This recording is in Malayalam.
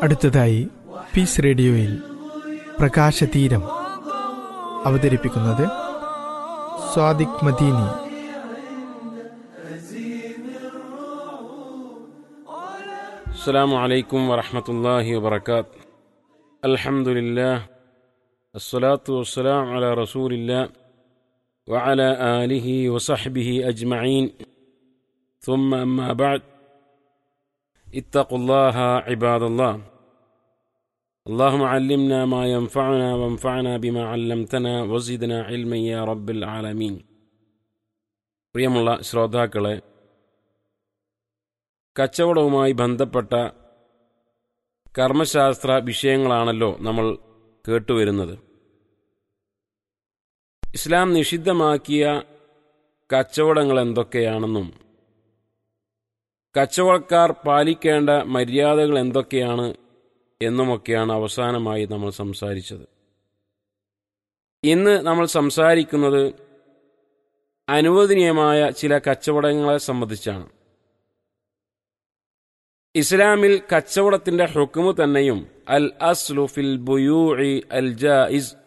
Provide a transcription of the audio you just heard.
അടുത്തതായി പീസ് റേഡിയോയിൽ പ്രകാശതീരം അവതരിപ്പിക്കുന്നത് സ്വാദിഖ് മദീനി السلام عليكم ورحمة الله وبركاته الحمد لله الصلاة والسلام على رسول الله وعلى آله وصحبه أجمعين ثم أما بعد اتقوا الله عباد الله اللهم علمنا ما ينفعنا وانفعنا بما علمتنا وزدنا علما يا رب العالمين പ്രിയമുള്ള ശ്രോതാക്കളെ കച്ചവടവുമായി ബന്ധപ്പെട്ട കർമ്മശാസ്ത്ര വിഷയങ്ങളാണല്ലോ നമ്മൾ കേട്ടുവരുന്നത് ഇസ്ലാം നിഷിദ്ധമാക്കിയ കച്ചവടങ്ങൾ എന്തൊക്കെയാണെന്നും കച്ചവടക്കാർ പാലിക്കേണ്ട മര്യാദകൾ എന്തൊക്കെയാണ് എന്നുമൊക്കെയാണ് അവസാനമായി നമ്മൾ സംസാരിച്ചത് ഇന്ന് നമ്മൾ സംസാരിക്കുന്നത് അനുവദനീയമായ ചില കച്ചവടങ്ങളെ സംബന്ധിച്ചാണ് ഇസ്ലാമിൽ കച്ചവടത്തിന്റെ ഹുക്കുമു തന്നെയും അൽ അസ്ലു ഫിൽ ബുയൂഇ അൽ ജായിസ്